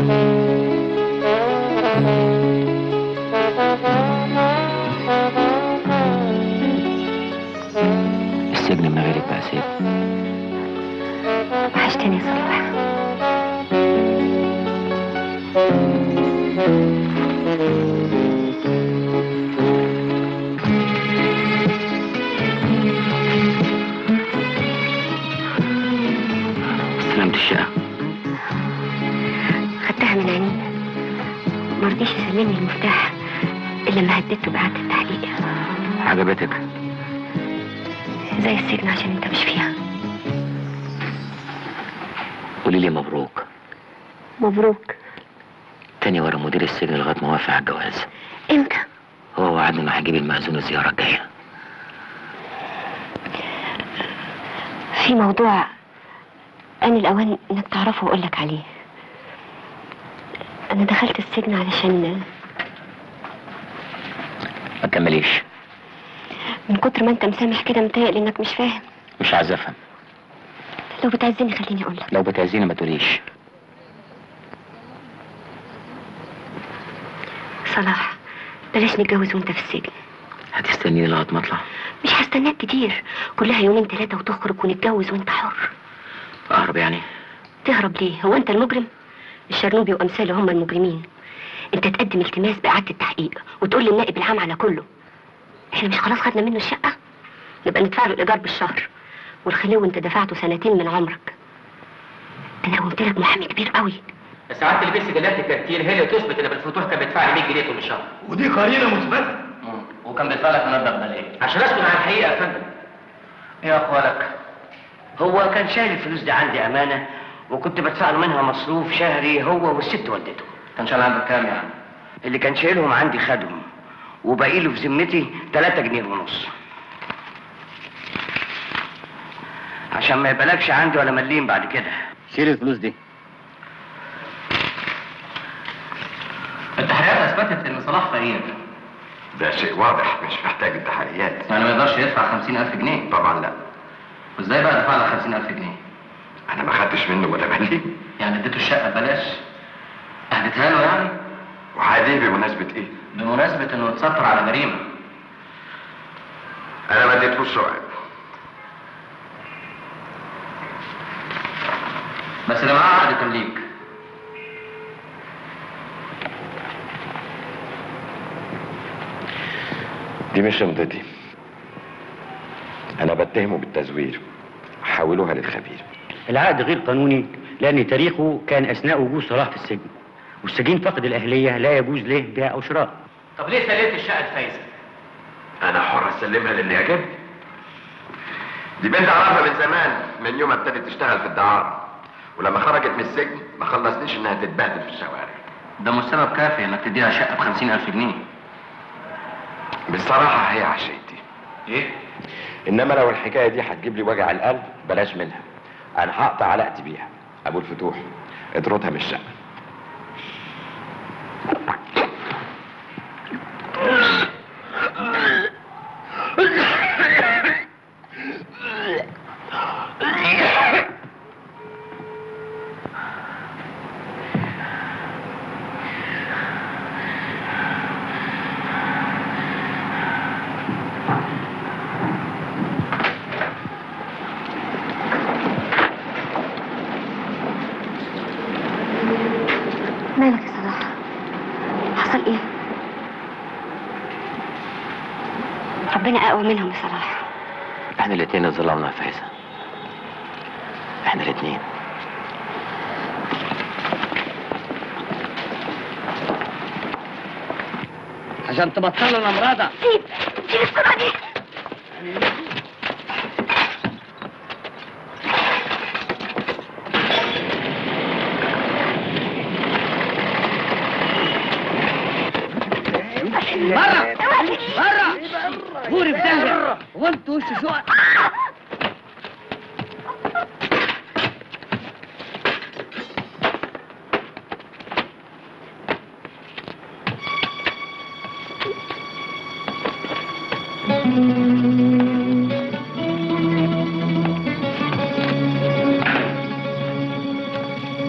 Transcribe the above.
السجن من غيرك بقى سيف وحشتني يا صلاح استلمت الشقة خدتها من عينيه مرضيش يسلمني المفتاح الا لما هددته بإعادة التحقيق عجبتك زي السجن عشان انت مش فيها قولي لي مبروك مبروك تاني ورا مدير السجن لغاية ما وافق على الجواز امتى هو وعدني انه هيجيب المأذون الزيارة الجاية في موضوع أنا الأوان إنك تعرفه وأقول لك عليه أنا دخلت السجن علشان ما تكمليش من كتر ما أنت مسامح كده متهيألي إنك مش فاهم مش عايز افهم لو بتعزني خليني أقول لك لو بتعزيني ما تقوليش صلاح بلاش نتجوز وأنت في السجن هتستنيني لغاية ما اطلع مش هستناك كتير كلها يومين ثلاثة وتخرج ونتجوز وأنت حر اهرب يعني تهرب ليه هو أنت المجرم الشرنوبي وأمثاله هم المجرمين أنت تقدم التماس بإعادة التحقيق وتقول للنائب العام على كله احنا مش خلاص خدنا منه الشقة نبقى ندفع له الإيجار بالشهر والخلو أنت دفعته سنتين من عمرك أنا قلت لك محامي كبير قوي ساعات اللي بيس جلات الكارتير هي اللي تثبت ان بالفتوح كان بيدفع لي 100 جنيه كل شهر ودي قرينه مثبته وكان بيدفع لك مبلغ ده ليه؟ عشان اسكت عن الحقيقه يا فندم يا اخوالك هو كان شايل الفلوس دي عندي امانه وكنت بدفع له منها مصروف شهري هو والست والدته كان شايل عندك كام يعني؟ اللي كان شايلهم عندي خدهم وباقي له في ذمتي 3 جنيه ونص عشان ما يبقالكش عندي ولا مليم بعد كده شيل الفلوس دي التحريات اثبتت ان صلاح فقير ده شيء واضح مش محتاج التحقيقات يعني ما يقدرش يدفع 50000 جنيه طبعا لا وازاي بقى دفع لك 50000 جنيه؟ انا ما خدتش منه ولا ملي يعني اديته الشقه ببلاش؟ اهديتها له يعني؟ وعادي بمناسبه ايه بمناسبه انه اتستر على جريمه انا ما اديتهوش سؤال بس اللي معاه عقد تمليك دي مش شنطتي انا بتهمه بالتزوير حولوها للخبير العقد غير قانوني لأن تاريخه كان أثناء وجود صلاح في السجن والسجين فقد الأهلية لا يجوز له بيع أو شراء طب ليه سلمت الشقه الفايزه؟ انا حر اسلمها للي يعجبني دي بنت اعرفها من زمان من يوم ما ابتدت تشتغل في الدعارة ولما خرجت من السجن ما خلصنيش انها تتبهدل في الشوارع ده مش سبب كافي انك تديها شقه ب 50000 جنيه بصراحة هي عشيتي ايه؟ انما لو الحكاية دي هتجيب لي وجع القلب بلاش منها انا هقطع علاقتي بيها ابو الفتوح اطردها من الشقة مالك يا صلاح حصل ايه ربنا اقوى منهم يا صلاح احنا الاتنين اللي ظلمنا يا فايزة احنا الاتنين عشان تبطلوا الامراض سيب سيب الصورة دي بره بره غوري في داهيه وانت وش شو Thank you.